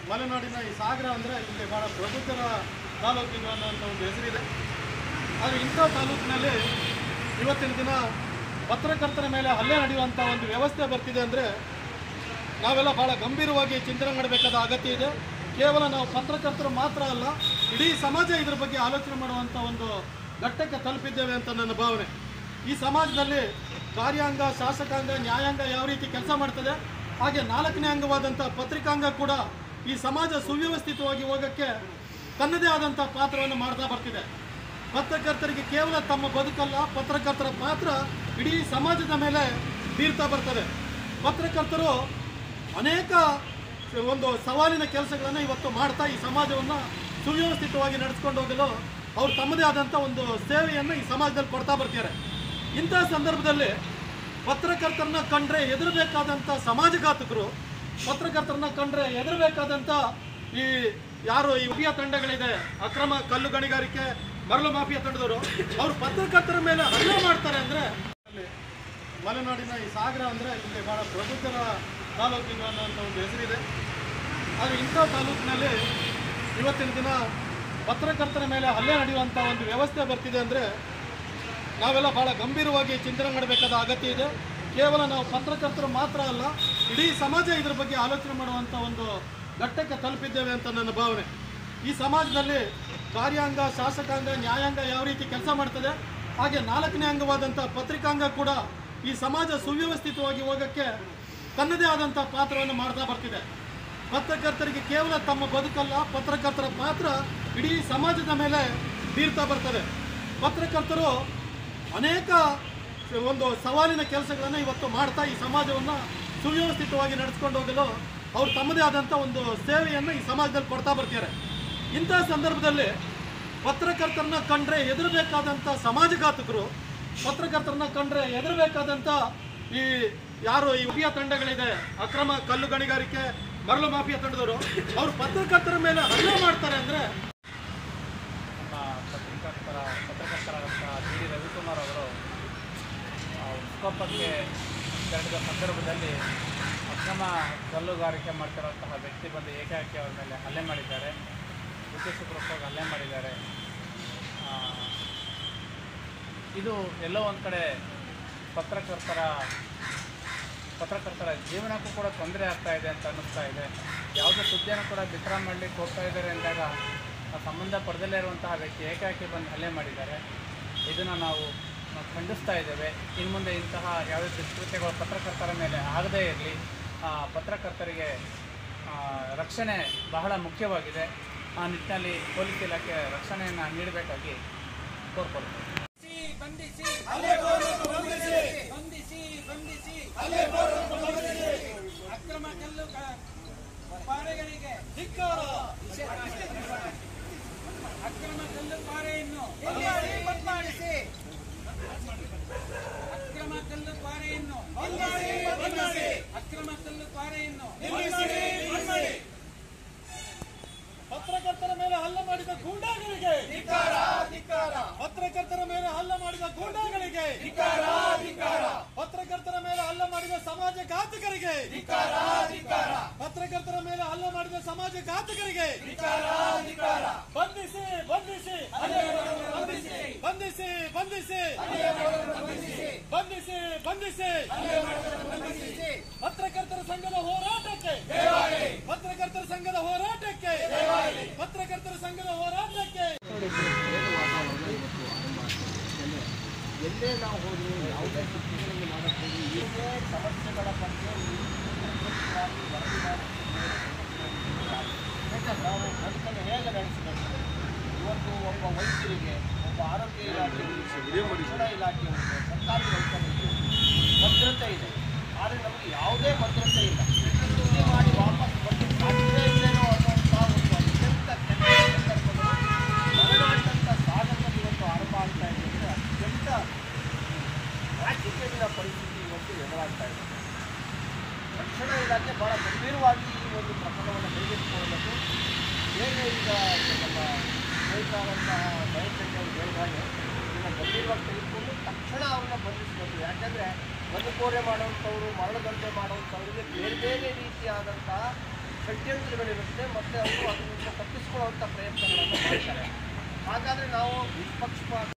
ಮಲೆನಾಡಿನ ಈ ಸಾಗರ ಅಂದರೆ ಇಲ್ಲಿ ಭಾಳ ಪ್ರಬುದ್ಧರ ತಾಲೂಕಿಗೆ ಅನ್ನೋಂಥ ಒಂದು ಹೆಸರಿದೆ ಆದರೆ ಇಂಥ ತಾಲೂಕಿನಲ್ಲಿ ಇವತ್ತಿನ ದಿನ ಪತ್ರಕರ್ತರ ಮೇಲೆ ಹಲ್ಲೆ ನಡೆಯುವಂಥ ಒಂದು ವ್ಯವಸ್ಥೆ ಬರ್ತಿದೆ ಅಂದರೆ ನಾವೆಲ್ಲ ಭಾಳ ಗಂಭೀರವಾಗಿ ಚಿಂತನೆ ಮಾಡಬೇಕಾದ ಅಗತ್ಯ ಇದೆ ಕೇವಲ ನಾವು ಪತ್ರಕರ್ತರು ಮಾತ್ರ ಅಲ್ಲ ಇಡೀ ಸಮಾಜ ಇದ್ರ ಬಗ್ಗೆ ಆಲೋಚನೆ ಮಾಡುವಂಥ ಒಂದು ಘಟ್ಟಕ್ಕೆ ತಲುಪಿದ್ದೇವೆ ಅಂತ ನನ್ನ ಭಾವನೆ ಈ ಸಮಾಜದಲ್ಲಿ ಕಾರ್ಯಾಂಗ ಶಾಸಕಾಂಗ ನ್ಯಾಯಾಂಗ ಯಾವ ರೀತಿ ಕೆಲಸ ಮಾಡ್ತದೆ ಹಾಗೆ ನಾಲ್ಕನೇ ಅಂಗವಾದಂಥ ಪತ್ರಿಕಾಂಗ ಕೂಡ ಈ ಸಮಾಜ ಸುವ್ಯವಸ್ಥಿತವಾಗಿ ಹೋಗೋಕ್ಕೆ ತನ್ನದೇ ಆದಂಥ ಪಾತ್ರವನ್ನು ಮಾಡ್ತಾ ಬರ್ತಿದೆ ಪತ್ರಕರ್ತರಿಗೆ ಕೇವಲ ತಮ್ಮ ಬದುಕಲ್ಲ ಪತ್ರಕರ್ತರ ಪಾತ್ರ ಇಡೀ ಸಮಾಜದ ಮೇಲೆ ಬೀರ್ತಾ ಬರ್ತದೆ ಪತ್ರಕರ್ತರು ಅನೇಕ ಒಂದು ಸವಾಲಿನ ಕೆಲಸಗಳನ್ನು ಇವತ್ತು ಮಾಡ್ತಾ ಈ ಸಮಾಜವನ್ನು ಸುವ್ಯವಸ್ಥಿತವಾಗಿ ನಡೆಸ್ಕೊಂಡು ಹೋಗಲು ಅವ್ರು ತಮ್ಮದೇ ಆದಂಥ ಒಂದು ಸೇವೆಯನ್ನು ಈ ಸಮಾಜದಲ್ಲಿ ಕೊಡ್ತಾ ಬರ್ತಾರೆ ಇಂತಹ ಸಂದರ್ಭದಲ್ಲಿ ಪತ್ರಕರ್ತರನ್ನ ಕಂಡ್ರೆ ಹೆದರಬೇಕಾದಂಥ ಸಮಾಜಘಾತಕರು ಪತ್ರಕರ್ತರನ್ನ ಕಂಡ್ರೆ ಹೆದರಬೇಕಾದಂಥ ಈ ಯಾರು ಈ ಮಾಫಿಯಾ ತಂಡಗಳಿದೆ ಅಕ್ರಮ ಕಲ್ಲು ಗಣಿಗಾರಿಕೆ ಮರಳು ಮಾಫಿಯಾ ತಂಡದವರು ಅವರು ಪತ್ರಕರ್ತರ ಮೇಲೆ ಹಲ್ಲೆ ಮಾಡ್ತಾರೆ ಅಂದರೆ ಮಲೆನಾಡಿನ ಈ ಸಾಗರ ಅಂದರೆ ಇಲ್ಲಿ ಭಾಳ ಪ್ರಬುದ್ಧರ ತಾಲೂಕಿಗೆ ಅನ್ನೋಂಥ ಒಂದು ಹೆಸರಿದೆ ಆದರೆ ಇಂಥ ತಾಲೂಕಿನಲ್ಲಿ ಇವತ್ತಿನ ದಿನ ಪತ್ರಕರ್ತರ ಮೇಲೆ ಹಲ್ಲೆ ನಡೆಯುವಂಥ ಒಂದು ವ್ಯವಸ್ಥೆ ಬರ್ತಿದೆ ಅಂದರೆ ನಾವೆಲ್ಲ ಭಾಳ ಗಂಭೀರವಾಗಿ ಚಿಂತನೆ ಮಾಡಬೇಕಾದ ಅಗತ್ಯ ಇದೆ ಕೇವಲ ನಾವು ಪತ್ರಕರ್ತರು ಮಾತ್ರ ಅಲ್ಲ ಇಡೀ ಸಮಾಜ ಇದ್ರ ಬಗ್ಗೆ ಆಲೋಚನೆ ಮಾಡುವಂಥ ಒಂದು ಘಟ್ಟಕ್ಕೆ ತಲುಪಿದ್ದೇವೆ ಅಂತ ನನ್ನ ಭಾವನೆ ಈ ಸಮಾಜದಲ್ಲಿ ಕಾರ್ಯಾಂಗ ಶಾಸಕಾಂಗ ನ್ಯಾಯಾಂಗ ಯಾವ ರೀತಿ ಕೆಲಸ ಮಾಡ್ತದೆ ಹಾಗೆ ನಾಲ್ಕನೇ ಅಂಗವಾದಂಥ ಪತ್ರಿಕಾಂಗ ಕೂಡ ಈ ಸಮಾಜ ಸುವ್ಯವಸ್ಥಿತವಾಗಿ ಹೋಗೋಕ್ಕೆ ತನ್ನದೇ ಆದಂಥ ಪಾತ್ರವನ್ನು ಮಾಡ್ತಾ ಬರ್ತಿದೆ ಪತ್ರಕರ್ತರಿಗೆ ಕೇವಲ ತಮ್ಮ ಬದುಕಲ್ಲ ಪತ್ರಕರ್ತರ ಪಾತ್ರ ಇಡೀ ಸಮಾಜದ ಮೇಲೆ ಬೀರ್ತಾ ಬರ್ತದೆ ಪತ್ರಕರ್ತರು ಅನೇಕ ಒಂದು ಸವಾಲಿನ ಕೆಲಸಗಳನ್ನು ಇವತ್ತು ಮಾಡ್ತಾ ಈ ಸಮಾಜವನ್ನು ಸುವ್ಯವಸ್ಥಿತವಾಗಿ ನಡೆಸ್ಕೊಂಡು ಹೋಗಲು ಅವ್ರು ತಮ್ಮದೇ ಆದಂಥ ಒಂದು ಸೇವೆಯನ್ನು ಈ ಸಮಾಜದಲ್ಲಿ ಕೊಡ್ತಾ ಬರ್ತಾರೆ ಇಂತಹ ಸಂದರ್ಭದಲ್ಲಿ ಪತ್ರಕರ್ತರನ್ನ ಕಂಡ್ರೆ ಹೆದರಬೇಕಾದಂಥ ಸಮಾಜಘಾತಕರು ಪತ್ರಕರ್ತರನ್ನ ಕಂಡ್ರೆ ಹೆದರಬೇಕಾದಂಥ ಈ ಯಾರು ಈ ಮಾಫಿಯಾ ತಂಡಗಳಿದೆ ಅಕ್ರಮ ಕಲ್ಲು ಗಣಿಗಾರಿಕೆ ಮರಳು ಮಾಫಿಯಾ ತಂಡದವರು ಅವರು ಪತ್ರಕರ್ತರ ಮೇಲೆ ಹಲ್ಲೆ ಮಾಡ್ತಾರೆ ಅಂದರೆ ನಮ್ಮ ಪತ್ರಕರ್ತರ ಪತ್ರಕರ್ತರಾದಂಥ ಡಿ ಡಿ ರವಿಕುಮಾರ್ ಅವರು ಆ, ಉತ್ಕೊಪ್ಪಕ್ಕೆ ತೆರಳಿದ ಸಂದರ್ಭದಲ್ಲಿ ಅಕ್ರಮ ಕಲ್ಲುಗಾರಿಕೆ ಮಾಡ್ತಿರುವಂತಹ ವ್ಯಕ್ತಿ ಬಂದು ಏಕಾಏಕಿ ಅವರ ಮೇಲೆ ಹಲ್ಲೆ ಮಾಡಿದ್ದಾರೆ ಉದ್ದೇಶಪೂರ್ವಕವಾಗಿ ಹಲ್ಲೆ ಮಾಡಿದ್ದಾರೆ ಆ, ಇದು ಎಲ್ಲೋ ಒಂದು ಕಡೆ ಪತ್ರಕರ್ತರ ಪತ್ರಕರ್ತರ ಜೀವನಕ್ಕೂ ಕೂಡ ತೊಂದರೆ ಆಗ್ತಾ ಇದೆ ಅಂತ ಅನ್ನಿಸ್ತಾ ಇದೆ ಯಾವುದೇ ಸುದ್ದಿಯನ್ನು ಕೂಡ ಬಿತ್ತರ ಮಾಡಲಿಕ್ಕೆ ಹೋಗ್ತಾ ಇದ್ದಾರೆ ಅಂದಾಗ ಆ ಸಂಬಂಧ ಪಡೆದಲ್ಲೇ ಇರುವಂತಹ ವ್ಯಕ್ತಿ ಏಕಾಏಕಿ ಬಂದು ಹಲ್ಲೆ ಮಾಡಿದ್ದಾರೆ ಇದನ್ನು ನಾವು ನಾವು ಖಂಡಿಸ್ತಾ ಇದ್ದೇವೆ ಇನ್ನು ಮುಂದೆ ಇಂತಹ ಯಾವುದೇ ದುಷ್ಕೃತ್ಯಗಳು ಪತ್ರಕರ್ತರ ಮೇಲೆ ಆಗದೇ ಇರಲಿ ಪತ್ರಕರ್ತರಿಗೆ ಆ, ರಕ್ಷಣೆ ಬಹಳ ಮುಖ್ಯವಾಗಿದೆ ಆ ನಿಟ್ಟಿನಲ್ಲಿ ಪೊಲೀಸ್ ಇಲಾಖೆ ರಕ್ಷಣೆಯನ್ನು ನೀಡಬೇಕಾಗಿ ಕೋರ್ಕೊಳ್ತೇವೆ ಬಂಧಿಸಿ ಬಂಧಿಸಿ ಬಂಧಿಸಿ ಅಕ್ರಮ ಕಲ್ಲು ಕ- ಪಾರೆಗಳಿಗೆ ಅಕ್ರಮ ಕಲ್ಲು ಪಾರೆಯನ್ನು ಬದಲಾಯಿಸಿ ಅಕ್ರಮ ಕಲ್ಲು ಪಾರೆಯನ್ನು ಅಕ್ರಮ ಕಲ್ಲು ಪಾರೆಯನ್ನು ಪತ್ರಕರ್ತರ ಮೇಲೆ ಹಲ್ಲೆ ಮಾಡಿದ ಗೂಂಡಾಗಳಿಗೆ ಪತ್ರಕರ್ತರ ಮೇಲೆ ಹಲ್ಲೆ ಮಾಡಿದ ಗೂಂಡಾಗಳಿಗೆ ಪತ್ರಕರ್ತರ ಮೇಲೆ ಹಲ್ಲೆ ಮಾಡಿದ ಸಮಾಜ ಘಾತಕರಿಗೆ ಪತ್ರಕರ್ತರ ಮೇಲೆ ಹಲ್ಲೆ ಮಾಡಿದ ಸಮಾಜ ಘಾತಕರಿಗೆ ಬಂಧಿಸಿ ಬಂಧಿಸಿ ಬಂಧಿಸಿ ಬಂಧಿಸಿ ಬಂಧಿಸಿ ಬಂಧಿಸಿ ಪತ್ರಕರ್ತರ ಸಂಘದ ಹೋರಾಟಕ್ಕೆ ಪತ್ರಕರ್ತರ ಸಂಘದ ಹೋರಾಟಕ್ಕೆ ಪತ್ರಕರ್ತರ ಸಂಘದ ಹೋರಾಟಕ್ಕೆ ಎಲ್ಲೇ ನಾವು ಹೋದ್ರೂ ಯಾವುದೇ ಸುದ್ದಿಗಳನ್ನು ಮಾಡಕ್ಕೆ ಹೋದ್ರೂ ಏನೇ ಸಮಸ್ಯೆಗಳ ಬಗ್ಗೆ ನಿರಂತರವಾಗಿ ವರದಿ ಮಾಡಿ ಯಾಕಂದ್ರೆ ನಾವು ಬದುಕನ್ನು ಹೇಗೆ ನಡೆಸಬೇಕು ಇವತ್ತು ಒಬ್ಬ ವೈದ್ಯರಿಗೆ ಒಬ್ಬ ಆರೋಗ್ಯ ಇಲಾಖೆ ರಕ್ಷಣಾ ಇಲಾಖೆ ಉಂಟು ಸರ್ಕಾರಿ ವೈದ್ಯರಿಗೆ ಭದ್ರತೆ ಇದೆ ಆದರೆ ನಮಗೆ ಯಾವುದೇ ಭದ್ರತೆ ಇಲ್ಲ ಸುದ್ದಿ ಮಾಡಿ ವಾಪಸ್ ಬಂದು ಸಾಧ್ಯ ಇಲ್ಲೇನೋ ಅನ್ನುವಂಥ ಒಂದು ಅತ್ಯಂತ ಕೆಟ್ಟ ಸಂದರ್ಭಗಳು ಮಲೆನಾಡಿನಂಥ ಸಾಗರದಲ್ಲಿ ಇವತ್ತು ಆರಂಭ ಆಗ್ತಾ ಇದೆ ಅಂದರೆ ಅತ್ಯಂತ ರಾಜಕೀಯದ ಪರಿಸ್ಥಿತಿ ಇವತ್ತು ಎದುರಾಗ್ತಾ ಇದೆ ರಕ್ಷಣಾ ಇಲಾಖೆ ಬಹಳ ಗಂಭೀರವಾಗಿ ಈ ಒಂದು ಪ್ರಕರಣವನ್ನು ಕೈಗೆತ್ತಿಕೊಳ್ಳಬೇಕು ಹೇಗೆ ಈಗ ನಮ್ಮ ಸ್ನೇಹಿತರಾದಂತಹ ದಯಚಂದ್ರ ಅವರು ಹೇಳಿದ ಹಾಗೆ ಇದನ್ನು ಗಂಭೀರವಾಗಿ ತೆಗೆದುಕೊಂಡು ತಕ್ಷಣ ಅವ್ರನ್ನ ಬಂಧಿಸಬೇಕು ಯಾಕಂದರೆ ಬಂದುಕೋರೆ ಮಾಡುವಂಥವ್ರು ಮರಳುದಂತೆ ಮಾಡುವಂಥವ್ರಿಗೆ ಬೇರೆ ಬೇರೆ ರೀತಿಯಾದಂತಹ ಷಡ್ಯಂತ್ರಗಳಿರುತ್ತೆ ಮತ್ತು ಅವರು ಅದನ್ನು ತಪ್ಪಿಸ್ಕೊಳ್ಳುವಂಥ ಪ್ರಯತ್ನಗಳನ್ನು ಮಾಡ್ತಾರೆ ಹಾಗಾದರೆ ನಾವು ನಿಷ್ಪಕ್ಷಪಾತ